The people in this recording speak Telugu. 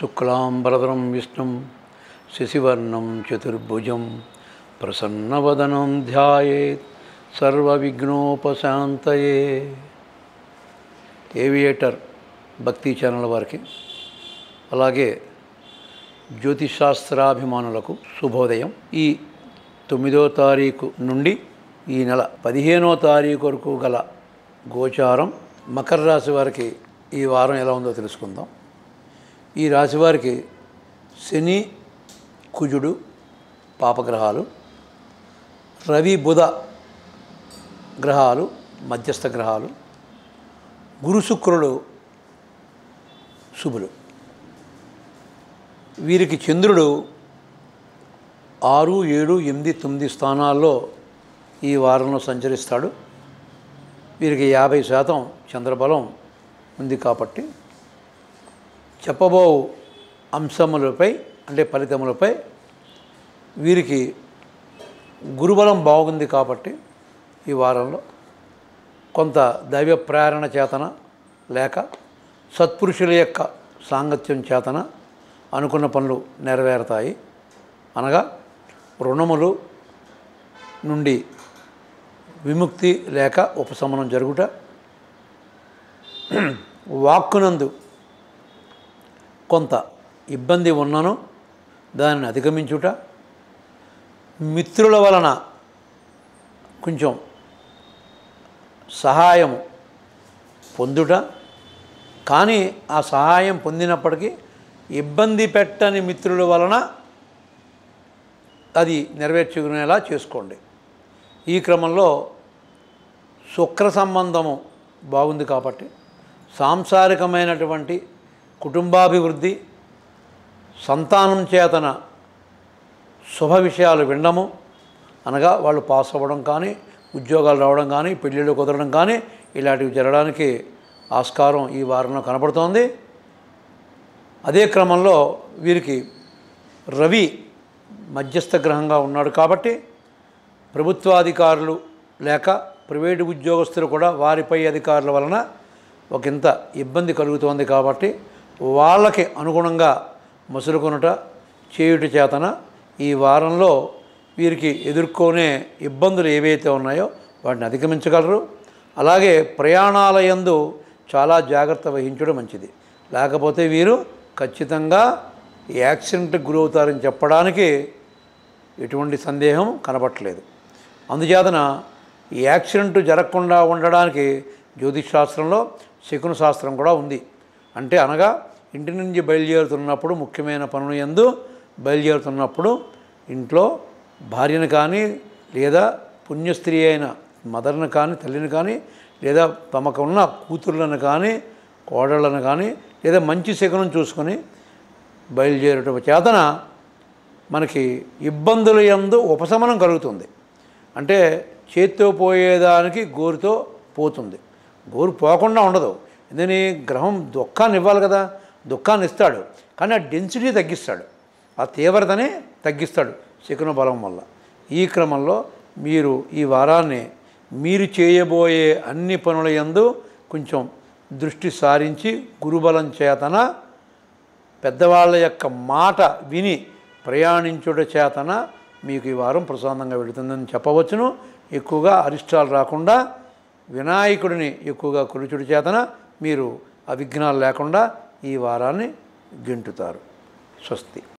శుక్లాంబరదరం విష్ణుం శశివర్ణం చతుర్భుజం ప్రసన్నవదనం ధ్యాయేత్ సర్వవిఘ్నోపశాంతయే ఏవియేటర్ భక్తి ఛానల్ వారికి అలాగే జ్యోతిశాస్త్రాభిమానులకు శుభోదయం ఈ తొమ్మిదో తారీఖు నుండి ఈ నెల పదిహేనో తారీఖు వరకు గల గోచారం మకర రాశి వారికి ఈ వారం ఎలా ఉందో తెలుసుకుందాం ఈ రాశి వారికి శని కుజుడు పాపగ్రహాలు రవి బుధ గ్రహాలు మధ్యస్థ గ్రహాలు గురు శుక్రులు శుభులు వీరికి చంద్రుడు ఆరు ఏడు ఎనిమిది తొమ్మిది స్థానాల్లో ఈ వారంలో సంచరిస్తాడు వీరికి యాభై శాతం చంద్రబలం ఉంది కాబట్టి చెప్పబో అంశములపై అంటే ఫలితములపై వీరికి గురుబలం బాగుంది కాబట్టి ఈ వారంలో కొంత దైవ ప్రేరణ చేతన లేక సత్పురుషుల యొక్క సాంగత్యం చేతన అనుకున్న పనులు నెరవేరుతాయి అనగా రుణములు నుండి విముక్తి లేక ఉపశమనం జరుగుట వాక్కునందు కొంత ఇబ్బంది ఉన్నను దానిని అధిగమించుట మిత్రుల వలన కొంచెం సహాయం పొందుట కానీ ఆ సహాయం పొందినప్పటికీ ఇబ్బంది పెట్టని మిత్రుల వలన అది నెరవేర్చుకునేలా చేసుకోండి ఈ క్రమంలో శుక్ర సంబంధము బాగుంది కాబట్టి సాంసారికమైనటువంటి కుటుంబాభివృద్ధి సంతానం చేతన శుభ విషయాలు వినడము అనగా వాళ్ళు పాస్ అవ్వడం కానీ ఉద్యోగాలు రావడం కానీ పెళ్ళిళ్ళు కుదరడం కానీ ఇలాంటివి జరగడానికి ఆస్కారం ఈ వారంలో కనబడుతోంది అదే క్రమంలో వీరికి రవి మధ్యస్థ గ్రహంగా ఉన్నాడు కాబట్టి ప్రభుత్వాధికారులు లేక ప్రైవేటు ఉద్యోగస్తులు కూడా వారిపై అధికారుల వలన ఒకంత ఇబ్బంది కలుగుతోంది కాబట్టి వాళ్ళకి అనుగుణంగా మసులుకొనుట చేయుట చేతన ఈ వారంలో వీరికి ఎదుర్కొనే ఇబ్బందులు ఏవైతే ఉన్నాయో వాటిని అధిగమించగలరు అలాగే ప్రయాణాల యందు చాలా జాగ్రత్త వహించడం మంచిది లేకపోతే వీరు ఖచ్చితంగా యాక్సిడెంట్కి గురవుతారని చెప్పడానికి ఎటువంటి సందేహం కనబట్టలేదు అందుచేతన ఈ యాక్సిడెంట్ జరగకుండా ఉండడానికి జ్యోతిష్ శాస్త్రంలో శకున శాస్త్రం కూడా ఉంది అంటే అనగా ఇంటి నుంచి బయలుదేరుతున్నప్పుడు ముఖ్యమైన పనులు ఎందు బయలుదేరుతున్నప్పుడు ఇంట్లో భార్యను కానీ లేదా పుణ్యస్త్రీ అయిన మదర్ని కానీ తల్లిని కానీ లేదా తమకు ఉన్న కూతుర్లను కానీ కోడళ్ళను కానీ లేదా మంచి శకునం చూసుకొని బయలుదేరటం చేతన మనకి ఇబ్బందుల యందు ఉపశమనం కలుగుతుంది అంటే చేత్తో పోయేదానికి గోరుతో పోతుంది గోరు పోకుండా ఉండదు ఎందుకని గ్రహం దుఃఖాన్ని ఇవ్వాలి కదా దుఃఖాన్ని ఇస్తాడు కానీ ఆ డెన్సిటీ తగ్గిస్తాడు ఆ తీవ్రతని తగ్గిస్తాడు శకున బలం వల్ల ఈ క్రమంలో మీరు ఈ వారాన్ని మీరు చేయబోయే అన్ని పనుల యందు కొంచెం దృష్టి సారించి గురుబలం చేతన పెద్దవాళ్ళ యొక్క మాట విని ప్రయాణించుట చేతన మీకు ఈ వారం ప్రశాంతంగా వెళుతుందని చెప్పవచ్చును ఎక్కువగా అరిష్టాలు రాకుండా వినాయకుడిని ఎక్కువగా కొలుచుడి చేతన మీరు అవిఘ్నాలు లేకుండా ఈ వారాన్ని గెంటుతారు స్వస్తి